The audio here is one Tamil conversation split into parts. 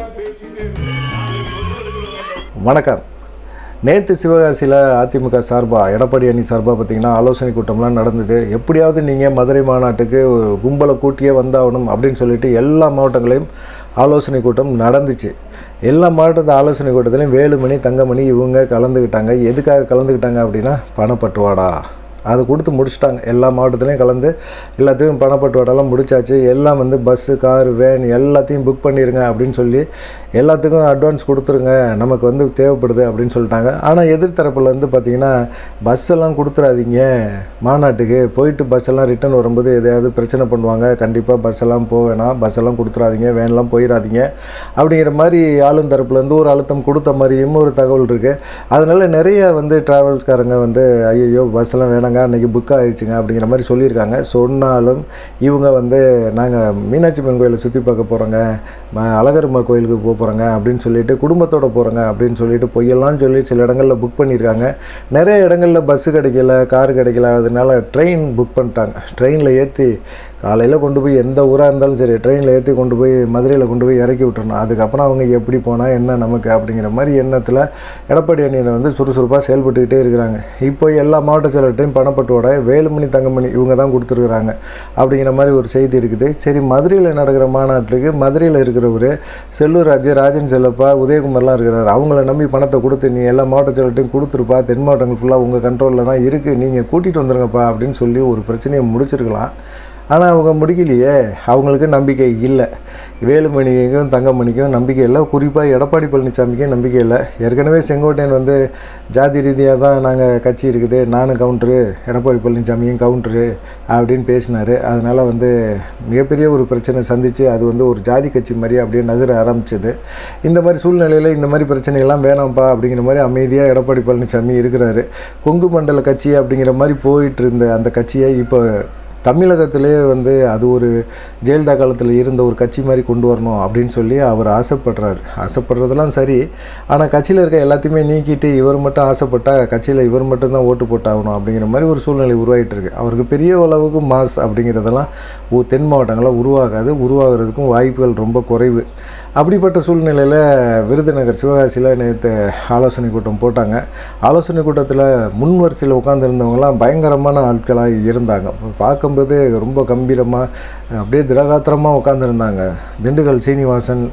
வணக்கம் நேற்று சிவகாசியில் அதிமுக சார்பாக எடப்பாடி அணி சார்பாக பார்த்தீங்கன்னா ஆலோசனை கூட்டம்லாம் நடந்தது எப்படியாவது நீங்கள் மதுரை மாநாட்டுக்கு ஒரு கும்பலை கூட்டியே வந்தாகணும் அப்படின்னு சொல்லிட்டு எல்லா மாவட்டங்களையும் ஆலோசனை கூட்டம் நடந்துச்சு எல்லா மாவட்டத்து ஆலோசனை கூட்டத்திலையும் வேலுமணி தங்கமணி இவங்க கலந்துக்கிட்டாங்க எதுக்காக கலந்துக்கிட்டாங்க அப்படின்னா பணப்பட்டுவாடா அதை கொடுத்து முடிச்சிட்டாங்க எல்லா மாவட்டத்துலேயும் கலந்து எல்லாத்துக்கும் பணப்பட்டுவாடெல்லாம் முடிச்சாச்சு எல்லாம் வந்து பஸ்ஸு கார் வேன் எல்லாத்தையும் புக் பண்ணிடுங்க அப்படின்னு சொல்லி எல்லாத்துக்கும் அட்வான்ஸ் கொடுத்துருங்க நமக்கு வந்து தேவைப்படுது அப்படின்னு சொல்லிட்டாங்க ஆனால் எதிர்த்தரப்புல இருந்து பார்த்தீங்கன்னா பஸ் எல்லாம் கொடுத்துறாதீங்க மாநாட்டுக்கு போயிட்டு பஸ் எல்லாம் ரிட்டர்ன் வரும்போது எதையாவது பிரச்சனை பண்ணுவாங்க கண்டிப்பாக பஸ் எல்லாம் போக வேணாம் பஸ் எல்லாம் கொடுத்துறாதீங்க வேன்லாம் போயிடாதீங்க அப்படிங்கிற மாதிரி ஆளும் தரப்புலேருந்து ஒரு அழுத்தம் கொடுத்த மாதிரியும் ஒரு தகவல் இருக்குது அதனால நிறைய வந்து டிராவல்ஸ்காரங்க வந்து ஐயோ பஸ் எல்லாம் வேணாங்க அன்றைக்கி புக் ஆயிடுச்சுங்க அப்படிங்கிற மாதிரி சொல்லியிருக்காங்க சொன்னாலும் இவங்க வந்து நாங்கள் மீனாட்சி அம்மன் கோயிலை சுற்றி பார்க்க போகிறோங்க அழகர்மா கோயிலுக்கு போக போகிறோங்க அப்படின்னு சொல்லிட்டு குடும்பத்தோட போகிறோங்க அப்படின்னு சொல்லிட்டு பொய்யெல்லாம் சொல்லி சில இடங்களில் புக் பண்ணியிருக்காங்க நிறைய இடங்களில் பஸ்ஸு கிடைக்கல கார் கிடைக்கல அதனால ட்ரெயின் புக் பண்ணிட்டாங்க ட்ரெயினில் ஏற்றி காலையில் கொண்டு போய் எந்த ஊராக இருந்தாலும் சரி ட்ரெயினில் ஏற்றி கொண்டு போய் மதுரையில் கொண்டு போய் இறக்கி விட்டுறணும் அதுக்கப்புறம் அவங்க எப்படி போனால் என்ன நமக்கு அப்படிங்கிற மாதிரி எண்ணத்தில் எடப்பாடி அணியில் வந்து சுறுசுறுப்பாக செயல்பட்டுக்கிட்டே இருக்கிறாங்க இப்போ எல்லா மாவட்ட செயலர்கிட்டையும் பணப்பட்டுவோட வேலுமணி தங்கமணி இவங்க தான் கொடுத்துருக்குறாங்க அப்படிங்கிற மாதிரி ஒரு செய்தி இருக்குது சரி மதுரையில் நடக்கிற மாநாட்டுக்கு மதுரையில் இருக்கிறவர் செல்லூர் ராஜு ராஜன் செல்லப்பா உதயகுமார்லாம் இருக்கிறார் அவங்கள நம்பி பணத்தை கொடுத்து நீ எல்லா மாவட்ட செயலர்கிட்டையும் கொடுத்துருப்பா தென் மாவட்டங்கள் ஃபுல்லாக உங்கள் கண்ட்ரோலில் தான் இருக்குது நீங்கள் கூட்டிகிட்டு வந்துருங்கப்பா அப்படின்னு சொல்லி ஒரு பிரச்சனையை முடிச்சிருக்கலாம் ஆனால் அவங்க முடிக்கலையே அவங்களுக்கு நம்பிக்கை இல்லை வேலுமணிக்கும் தங்கமணிக்கும் நம்பிக்கை இல்லை குறிப்பாக எடப்பாடி பழனிசாமிக்கும் நம்பிக்கை இல்லை ஏற்கனவே செங்கோட்டையன் வந்து ஜாதி ரீதியாக தான் நாங்கள் கட்சி இருக்குது நானும் கவுண்டரு எடப்பாடி பழனிசாமியும் கவுண்டரு அப்படின்னு பேசினார் அதனால் வந்து மிகப்பெரிய ஒரு பிரச்சனை சந்தித்து அது வந்து ஒரு ஜாதி கட்சி மாதிரி அப்படியே நகர ஆரம்பிச்சது இந்த மாதிரி சூழ்நிலையில் இந்த மாதிரி பிரச்சனைகள்லாம் வேணாம்ப்பா அப்படிங்கிற மாதிரி அமைதியாக எடப்பாடி பழனிசாமி இருக்கிறாரு கொங்கு மண்டல கட்சி அப்படிங்கிற மாதிரி போயிட்டு இருந்த அந்த கட்சியை இப்போ தமிழகத்திலே வந்து அது ஒரு ஜெயலலிதா காலத்தில் இருந்த ஒரு கட்சி மாதிரி கொண்டு வரணும் அப்படின்னு சொல்லி அவர் ஆசைப்படுறாரு ஆசைப்படுறதெல்லாம் சரி ஆனால் கட்சியில் இருக்க எல்லாத்தையுமே நீக்கிட்டு இவர் மட்டும் ஆசைப்பட்டால் கட்சியில் இவர் மட்டும் தான் ஓட்டு போட்டாகணும் அப்படிங்கிற மாதிரி ஒரு சூழ்நிலை உருவாகிட்டு இருக்கு அவருக்கு பெரிய அளவுக்கு மாஸ் அப்படிங்கிறதெல்லாம் ஊ- தென் மாவட்டங்களில் உருவாகாது உருவாகிறதுக்கும் வாய்ப்புகள் ரொம்ப குறைவு அப்படிப்பட்ட சூழ்நிலையில் விருதுநகர் சிவகாசியில் நேற்று ஆலோசனை கூட்டம் போட்டாங்க ஆலோசனை கூட்டத்தில் முன் வரிசையில் உட்காந்துருந்தவங்களாம் பயங்கரமான ஆட்களாக இருந்தாங்க பார்க்கும்போது ரொம்ப கம்பீரமாக அப்படியே திரகாத்திரமாக உட்காந்துருந்தாங்க திண்டுக்கல் சீனிவாசன்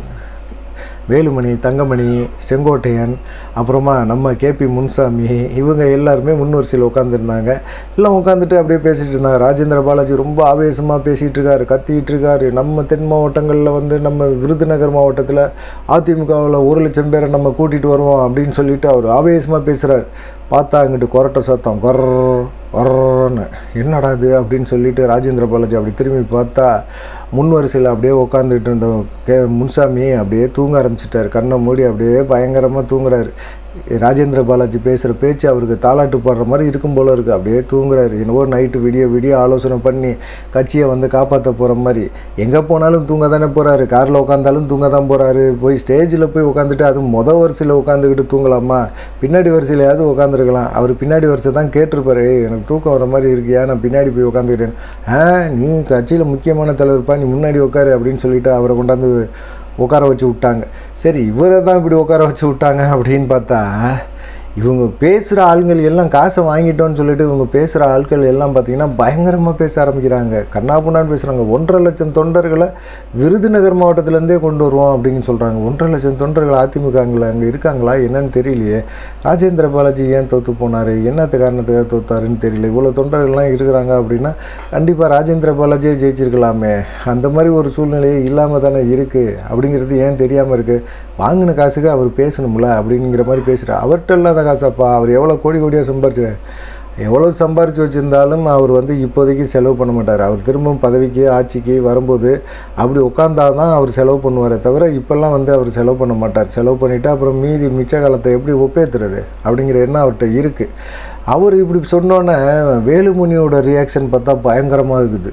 வேலுமணி தங்கமணி செங்கோட்டையன் அப்புறமா நம்ம கேபி முன்சாமி இவங்க எல்லாருமே முன்வரிசையில் உட்காந்துருந்தாங்க எல்லாம் உட்காந்துட்டு அப்படியே பேசிகிட்டு இருந்தாங்க ராஜேந்திர பாலாஜி ரொம்ப ஆவேசமாக பேசிகிட்டு இருக்காரு கத்திட்டு இருக்காரு நம்ம தென் மாவட்டங்களில் வந்து நம்ம விருதுநகர் மாவட்டத்தில் அதிமுகவில் ஒரு லட்சம் பேரை நம்ம கூட்டிகிட்டு வருவோம் அப்படின்னு சொல்லிட்டு அவர் ஆவேசமாக பேசுகிறார் பார்த்தா அங்கிட்டு கொரட்டை சத்தம் கொர் கொர்ன்னு என்னடா இது அப்படின்னு சொல்லிட்டு ராஜேந்திர பாலாஜி அப்படி திரும்பி பார்த்தா முன் வரிசையில் அப்படியே உட்காந்துட்டு இருந்த கே முன்சாமி அப்படியே தூங்க ஆரம்பிச்சிட்டாரு கண்ணை மூடி அப்படியே பயங்கரமாக தூங்குறாரு ராஜேந்திர பாலாஜி பேசுகிற பேச்சு அவருக்கு தாலாட்டு பாடுற மாதிரி இருக்கும் போல இருக்குது அப்படியே தூங்குறாரு என்னவோ நைட்டு விடிய விடிய ஆலோசனை பண்ணி கட்சியை வந்து காப்பாற்ற போகிற மாதிரி எங்கே போனாலும் தூங்க தானே போகிறாரு காரில் உட்காந்தாலும் தூங்க தான் போகிறாரு போய் ஸ்டேஜில் போய் உட்காந்துட்டு அதுவும் மொதல் வரிசையில் உட்காந்துக்கிட்டு தூங்கலாமா பின்னாடி வரிசையிலையாவது உட்காந்துருக்கலாம் அவர் பின்னாடி வரிசை தான் கேட்டிருப்பாரு "ஏய், எனக்கு தூக்கம் வர மாதிரி இருக்கியா நான் பின்னாடி போய் உட்காந்துக்கிறேன் ஆ நீ கட்சியில் முக்கியமான தலைவர்ப்பா நீ முன்னாடி உட்காரு அப்படின்னு சொல்லிட்டு அவரை கொண்டாந்து உட்கார வச்சு விட்டாங்க சரி இவரை தான் இப்படி உட்கார வச்சு விட்டாங்க அப்படின்னு பார்த்தா இவங்க பேசுகிற ஆளுங்கள் எல்லாம் காசை வாங்கிட்டோன்னு சொல்லிட்டு இவங்க பேசுகிற ஆட்கள் எல்லாம் பார்த்தீங்கன்னா பயங்கரமாக பேச ஆரம்பிக்கிறாங்க கண்ணாபுண்ணான்னு பேசுகிறாங்க ஒன்றரை லட்சம் தொண்டர்களை விருதுநகர் மாவட்டத்திலேருந்தே கொண்டு வருவோம் அப்படின்னு சொல்கிறாங்க ஒன்றரை லட்சம் தொண்டர்கள் அதிமுகங்கள அங்கே இருக்காங்களா என்னன்னு தெரியலையே ராஜேந்திர பாலாஜி ஏன் தோற்று போனார் என்னத்து காரணத்துக்காக தோத்தாருன்னு தெரியல இவ்வளோ தொண்டர்கள்லாம் இருக்கிறாங்க அப்படின்னா கண்டிப்பாக ராஜேந்திர பாலாஜியே ஜெயிச்சிருக்கலாமே அந்த மாதிரி ஒரு சூழ்நிலையே இல்லாமல் தானே இருக்குது அப்படிங்கிறது ஏன் தெரியாமல் இருக்குது வாங்கின காசுக்கு அவர் பேசணும்ல அப்படிங்கிற மாதிரி பேசுகிறார் அவர்கிட்ட இல்லாத காசாப்பா அவர் எவ்வளோ கோடி கோடியாக சம்பாரிச்சு எவ்வளோ சம்பாரித்து வச்சுருந்தாலும் அவர் வந்து இப்போதைக்கு செலவு பண்ண மாட்டார் அவர் திரும்பவும் பதவிக்கு ஆட்சிக்கு வரும்போது அப்படி உட்காந்தா தான் அவர் செலவு பண்ணுவாரே தவிர இப்போல்லாம் வந்து அவர் செலவு பண்ண மாட்டார் செலவு பண்ணிவிட்டு அப்புறம் மீதி மிச்ச காலத்தை எப்படி ஒப்பேத்துறது அப்படிங்கிற எண்ணம் அவர்கிட்ட இருக்குது அவர் இப்படி சொன்னோன்னே வேலுமணியோட ரியாக்ஷன் பார்த்தா பயங்கரமாக இருக்குது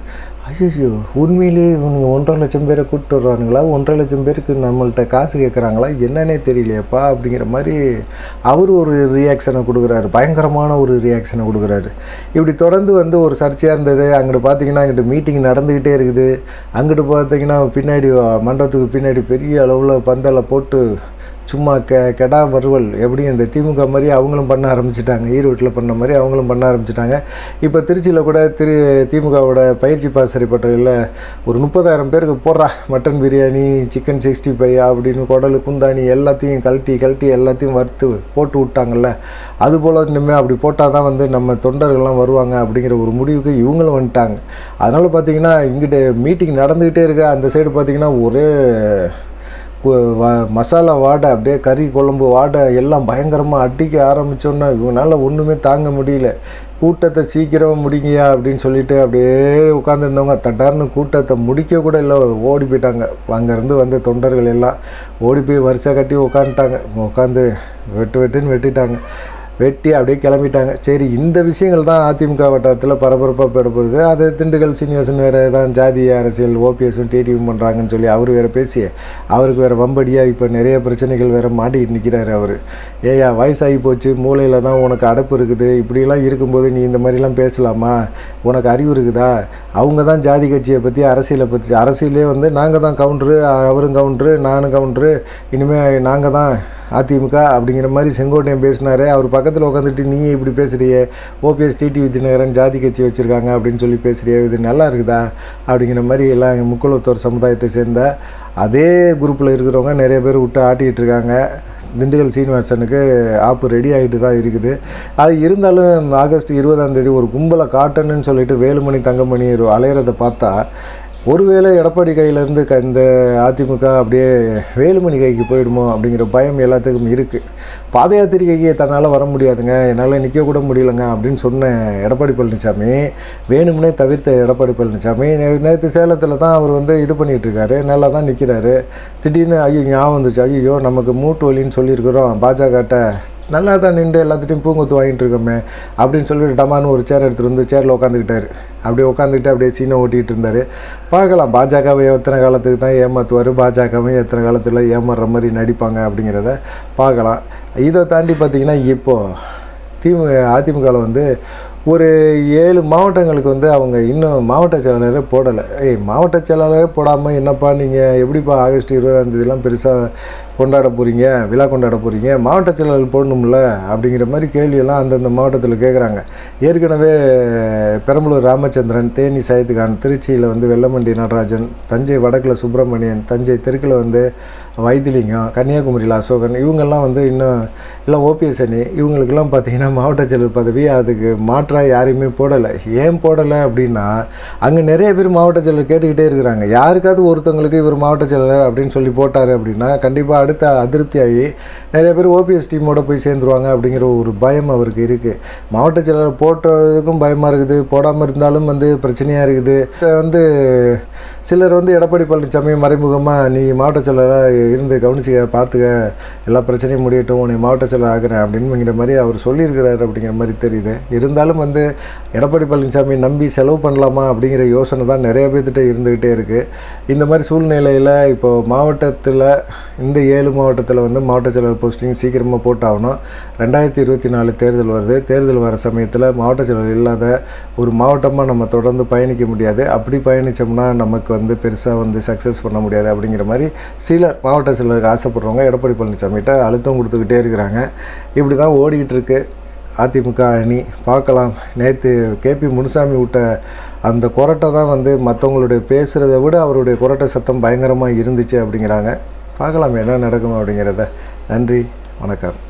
ஐயோ உண்மையிலேயே இவனுங்க ஒன்றரை லட்சம் பேரை கூப்பிட்டு வர்றானுங்களா ஒன்றரை லட்சம் பேருக்கு நம்மள்ட்ட காசு கேட்குறாங்களா என்னன்னே தெரியலையேப்பா அப்படிங்கிற மாதிரி அவர் ஒரு ரியாக்ஷனை கொடுக்குறாரு பயங்கரமான ஒரு ரியாக்ஷனை கொடுக்குறாரு இப்படி தொடர்ந்து வந்து ஒரு சர்ச்சையாக இருந்தது அங்கிட்டு பார்த்தீங்கன்னா அங்கிட்டு மீட்டிங் நடந்துக்கிட்டே இருக்குது அங்கிட்டு பார்த்தீங்கன்னா பின்னாடி மண்டபத்துக்கு பின்னாடி பெரிய அளவில் பந்தலை போட்டு சும்மா கெ கெடா வறுவல் எப்படி இந்த திமுக மாதிரி அவங்களும் பண்ண ஆரம்பிச்சிட்டாங்க ஈரோட்டில் பண்ண மாதிரி அவங்களும் பண்ண ஆரம்பிச்சிட்டாங்க இப்போ திருச்சியில் கூட திரு திமுகவோட பயிற்சி பாசறை பட்டறையில் ஒரு முப்பதாயிரம் பேருக்கு போடுறா mutton biryani chicken sixty five அப்படின்னு குடல் குந்தாணி எல்லாத்தையும் கழட்டி கழட்டி எல்லாத்தையும் வறுத்து போட்டு விட்டாங்கல்ல அதுபோல் இனிமேல் அப்படி போட்டால் தான் வந்து நம்ம தொண்டர்கள்லாம் வருவாங்க அப்படிங்கிற ஒரு முடிவுக்கு இவங்களும் வந்துட்டாங்க அதனால் பார்த்தீங்கன்னா இங்கிட்டு மீட்டிங் நடந்துக்கிட்டே இருக்க அந்த சைடு பார்த்தீங்கன்னா ஒரே கு- வ- மசாலா வாடை அப்படியே கறி குழம்பு வாடை எல்லாம் பயங்கரமாக அடிக்க ஆரம்பித்தோன்னா இவங்களால ஒன்றுமே தாங்க முடியல கூட்டத்தை சீக்கிரம் முடிங்கயா அப்படின்னு சொல்லிட்டு அப்படியே உட்காந்துருந்தவங்க தட்டார்னு கூட்டத்தை முடிக்க கூட இல்லை ஓடி போயிட்டாங்க அங்கேருந்து வந்த தொண்டர்கள் எல்லாம் ஓடி போய் வரிசை கட்டி உட்காந்துட்டாங்க உட்காந்து வெட்டு வெட்டுன்னு வெட்டிட்டாங்க வெட்டி அப்படியே கிளம்பிட்டாங்க சரி இந்த விஷயங்கள் தான் அதிமுக வட்டாரத்தில் பரபரப்பாக போயிட போகுது அது திண்டுக்கல் சீனிவாசன் வேறு தான் ஜாதிய அரசியல் ஓபிஎஸும் டிடியும் பண்ணுறாங்கன்னு சொல்லி அவர் வேறு பேசி அவருக்கு வேறு வம்படியாக இப்போ நிறைய பிரச்சனைகள் வேறு மாட்டிக்கிட்டு நிற்கிறாரு அவர் ஏயா வயசாகி போச்சு மூளையில் தான் உனக்கு அடப்பு இருக்குது இப்படிலாம் இருக்கும்போது நீ இந்த மாதிரிலாம் பேசலாமா உனக்கு அறிவு இருக்குதா அவங்க தான் ஜாதி கட்சியை பற்றி அரசியலை பற்றி அரசியலே வந்து நாங்கள் தான் கவுண்டரு அவரும் கவுண்டரு நானும் கவுண்டரு இனிமேல் நாங்கள் தான் அதிமுக அப்படிங்கிற மாதிரி செங்கோட்டையன் பேசினாரு அவர் பக்கத்தில் உட்காந்துட்டு நீ இப்படி பேசுறியே ஓபிஎஸ் டிடி வித்யநகரன் ஜாதி கட்சி வச்சுருக்காங்க அப்படின்னு சொல்லி பேசுறியே இது நல்லா இருக்குதா அப்படிங்கிற மாதிரி எல்லாம் முக்குளத்தோர் சமுதாயத்தை சேர்ந்த அதே குரூப்பில் இருக்கிறவங்க நிறைய பேர் விட்டு ஆட்டிக்கிட்டு இருக்காங்க திண்டுக்கல் சீனிவாசனுக்கு ஆப்பு ரெடி ஆகிட்டு தான் இருக்குது அது இருந்தாலும் இந்த ஆகஸ்ட் இருபதாம் தேதி ஒரு கும்பலை காட்டணும்னு சொல்லிட்டு வேலுமணி தங்கமணி அலையிறதை பார்த்தா ஒருவேளை எடப்பாடி கையிலேருந்து க இந்த அதிமுக அப்படியே வேலுமணி கைக்கு போயிடுமோ அப்படிங்கிற பயம் எல்லாத்துக்கும் இருக்குது பாத யாத்திரிகைக்கு தன்னால் வர முடியாதுங்க என்னால் நிற்க கூட முடியலங்க அப்படின்னு சொன்ன எடப்பாடி பழனிசாமி வேணும்னே தவிர்த்த எடப்பாடி பழனிசாமி நே- நேற்று சேலத்தில் தான் அவர் வந்து இது பண்ணிகிட்டு இருக்காரு நல்லா தான் நிற்கிறாரு திடீர்னு ஐயோ ஞாபகம் வந்துச்சு ஐயோ நமக்கு மூட்டு வலின்னு சொல்லியிருக்கிறோம் பாஜகட்ட நல்லா தான் நின்று எல்லாத்துட்டையும் பூங்கொத்து வாங்கிட்டு இருக்கோமே அப்படின்னு சொல்லிட்டு டமான்னு ஒரு சேர் எடுத்துகிட்டு வந்து சேரில் உட்காந்துக்கிட்டாரு அப்படியே உட்காந்துக்கிட்டு அப்படியே சீனை ஓட்டிகிட்டு இருந்தார் பார்க்கலாம் பாஜகவை எத்தனை காலத்துக்கு தான் ஏமாற்றுவார் பாஜகவும் எத்தனை காலத்தில் ஏமாறுற மாதிரி நடிப்பாங்க அப்படிங்கிறத பார்க்கலாம் இதை தாண்டி பார்த்தீங்கன்னா இப்போது திமுக அதிமுகவில் வந்து ஒரு ஏழு மாவட்டங்களுக்கு வந்து அவங்க இன்னும் மாவட்ட செயலாளரே போடலை ஏய் மாவட்ட செயலாளரே போடாமல் என்னப்பா நீங்கள் எப்படிப்பா ஆகஸ்ட் இருபதாம் தேதியெல்லாம் பெருசாக கொண்டாட போகிறீங்க விழா கொண்டாட போகிறீங்க மாவட்ட செயலாளர் போடணும்ல அப்படிங்கிற மாதிரி கேள்வியெல்லாம் அந்தந்த மாவட்டத்தில் கேட்குறாங்க ஏற்கனவே பெரம்பலூர் ராமச்சந்திரன் தேனி சையத்கான் திருச்சியில் வந்து வெள்ளமண்டி நடராஜன் தஞ்சை வடக்கில் சுப்பிரமணியன் தஞ்சை தெற்கில் வந்து வைத்திலிங்கம் கன்னியாகுமரியில் அசோகன் இவங்கெல்லாம் வந்து இன்னும் எல்லாம் ஓபிஎஸ் அணி இவங்களுக்கெல்லாம் பார்த்தீங்கன்னா மாவட்ட செயலர் பதவி அதுக்கு மாற்றாக யாரையுமே போடலை ஏன் போடலை அப்படின்னா அங்கே நிறைய பேர் மாவட்ட செயலர் கேட்டுக்கிட்டே இருக்கிறாங்க யாருக்காவது ஒருத்தவங்களுக்கு இவர் மாவட்ட செயலர் அப்படின்னு சொல்லி போட்டார் அப்படின்னா கண்டிப்பாக அடுத்த அதிருப்தியாகி நிறைய பேர் ஓபிஎஸ் டீமோட போய் சேர்ந்துருவாங்க அப்படிங்கிற ஒரு பயம் அவருக்கு இருக்குது மாவட்ட செயலர் போட்டதுக்கும் பயமாக இருக்குது போடாமல் இருந்தாலும் வந்து பிரச்சனையாக இருக்குது இப்ப வந்து சிலர் வந்து எடப்பாடி பழனிசாமி மறைமுகமாக நீ மாவட்ட செயலராக இருந்து கவனிச்சுக்க பார்த்துக்க எல்லா பிரச்சனையும் முடியட்டும் உன்னை மாவட்ட செயலர் ஆகிறேன் அப்படின்னுங்கிற மாதிரி அவர் சொல்லியிருக்கிறாரு அப்படிங்கிற மாதிரி தெரியுது இருந்தாலும் வந்து எடப்பாடி பழனிசாமி நம்பி செலவு பண்ணலாமா அப்படிங்கிற யோசனை தான் நிறைய பேர்த்திட்ட இருந்துக்கிட்டே இருக்குது இந்த மாதிரி சூழ்நிலையில் இப்போ மாவட்டத்தில் இந்த ஏழு மாவட்டத்தில் வந்து மாவட்ட செயலர் போஸ்டிங் சீக்கிரமாக போட்டாகணும் ரெண்டாயிரத்தி இருபத்தி நாலு தேர்தல் வருது தேர்தல் வர சமயத்தில் மாவட்ட செயலர் இல்லாத ஒரு மாவட்டமாக நம்ம தொடர்ந்து பயணிக்க முடியாது அப்படி பயணித்தோம்னா நமக்கு வந்து பெருசாக வந்து சக்ஸஸ் பண்ண முடியாது அப்படிங்கிற மாதிரி சிலர் மாவட்ட செயலருக்கு ஆசைப்படுறவங்க எடப்பாடி பழனிசாமிகிட்ட அழுத்தம் கொடுத்துக்கிட்டே இருக்கிறாங்க இப்படி தான் ஓடிக்கிட்டு இருக்கு அதிமுக அணி பார்க்கலாம் நேற்று கேபி முனுசாமி விட்ட அந்த கொரட்டை தான் வந்து மற்றவங்களுடைய பேசுகிறத விட அவருடைய கொரட்டை சத்தம் பயங்கரமாக இருந்துச்சு அப்படிங்கிறாங்க பார்க்கலாம் என்ன நடக்கும் அப்படிங்கிறத நன்றி வணக்கம்